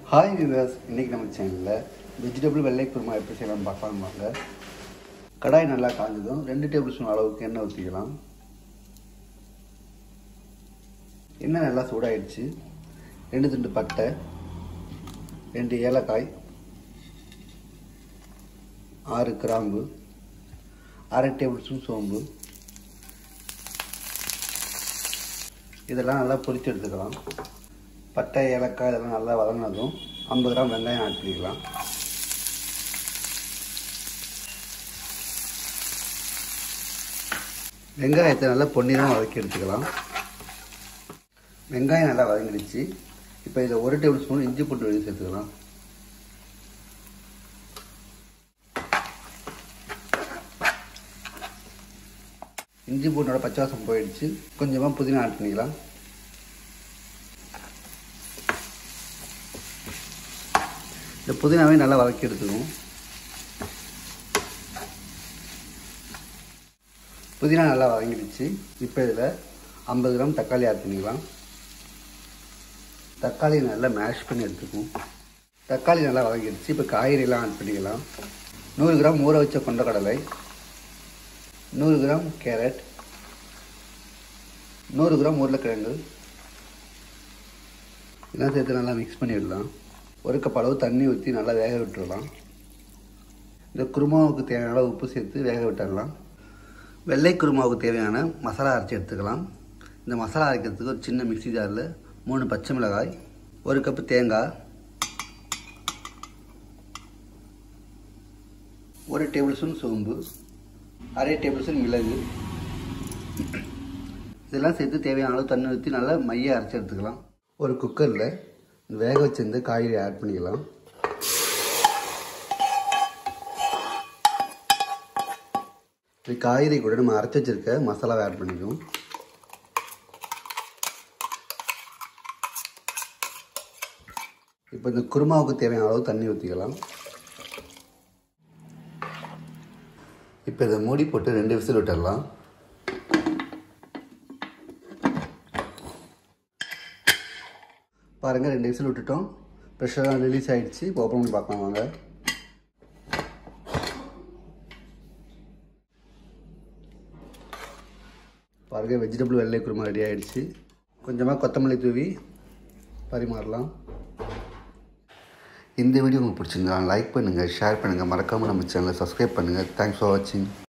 hi viewers இன்றைக்கி நம்ம சேனலில் வெஜிடபிள் வெள்ளை குருமா எப்படி செய்யலாம் பார்க்கலாம் வாங்க கடாய் நல்லா காஞ்சதும் ரெண்டு டேபிள் ஸ்பூன் அளவுக்கு எண்ணெய் ஊற்றிக்கலாம் எண்ணெய் நல்லா சூடாயிடுச்சு ரெண்டு துண்டு பட்டை ரெண்டு ஏலக்காய் ஆறு கிராம்பு அரை டேபிள் ஸ்பூன் சோம்பு இதெல்லாம் நல்லா பொரித்து எடுத்துக்கலாம் பட்டை ஏலக்காய் இதெல்லாம் நல்லா வதங்கினதும் ஐம்பது கிராம் வெங்காயம் ஆட் பண்ணிக்கலாம் வெங்காயத்தை நல்லா பொன்னிறமாக வதக்கி எடுத்துக்கலாம் வெங்காயம் நல்லா வதங்கிடுச்சு இப்போ இதில் ஒரு டேபிள் ஸ்பூன் இஞ்சி பூண்டு வெளியே சேர்த்துக்கலாம் இஞ்சி பூண்டோட பச்சை வாசம் போயிடுச்சு கொஞ்சமாக புதினா ஆட் பண்ணிக்கலாம் இந்த புதினாவே நல்லா வதக்கி எடுத்துக்குவோம் புதினா நல்லா வதங்கிடுச்சு இப்போ இதில் ஐம்பது கிராம் தக்காளி ஆட் பண்ணிக்கலாம் தக்காளி நல்லா மேஷ் பண்ணி எடுத்துக்குவோம் தக்காளி நல்லா வதங்கிடுச்சு இப்போ காய்கறிலாம் ஆட் பண்ணிக்கலாம் நூறு கிராம் ஊற வச்ச கொண்டக்கடலை நூறு கிராம் கேரட் நூறு கிராம் உருளைக்கிழங்கு இதெல்லாம் சேர்த்து நல்லா மிக்ஸ் பண்ணிடலாம் ஒரு கப் அளவு தண்ணி ஊற்றி நல்லா வேக விட்டுடலாம் இந்த குருமாவுக்கு தேவையான அளவு உப்பு சேர்த்து வேக விட்டுடலாம் வெள்ளை குருமாவுக்கு தேவையான மசாலா அரைச்சி எடுத்துக்கலாம் இந்த மசாலா அரைக்கிறதுக்கு ஒரு சின்ன மிக்ஸி ஜாரில் மூணு பச்சை மிளகாய் ஒரு கப்பு தேங்காய் ஒரு டேபிள் ஸ்பூன் சோம்பு அரை டேபிள் ஸ்பூன் மிளகு இதெல்லாம் சேர்த்து தேவையான அளவு தண்ணி ஊற்றி நல்லா மைய அரைச்சி எடுத்துக்கலாம் ஒரு குக்கரில் வேக வச்சிருந்த காய்கறி ஆட் பண்ணிக்கலாம் இது காய்கறி கூட நம்ம அரைச்சி வச்சிருக்க மசாலாவை ஆட் பண்ணிக்குவோம் இப்போ இந்த குருமாவுக்கு தேவையான அளவு தண்ணி ஊற்றிக்கலாம் இப்போ இதை மூடி போட்டு ரெண்டு விசில் விட்டுடலாம் பாருங்கள் ரெண்டு விசில் விட்டுட்டோம் ப்ரெஷர்லாம் ரிலீஸ் ஆகிடுச்சு இப்போ ஓப்பன் பண்ணி பார்க்கலாம் வாங்க பாருங்கள் வெஜிடபிள் வெள்ளை குருமா ரெடி ஆகிடுச்சு கொஞ்சமாக கொத்தமல்லி தூவி பரிமாறலாம் இந்த வீடியோ உங்களுக்கு பிடிச்சிருந்தா லைக் பண்ணுங்கள் ஷேர் பண்ணுங்கள் மறக்காமல் நம்ம சேனலை சப்ஸ்கிரைப் பண்ணுங்கள் தேங்க்ஸ் ஃபார் வாட்சிங்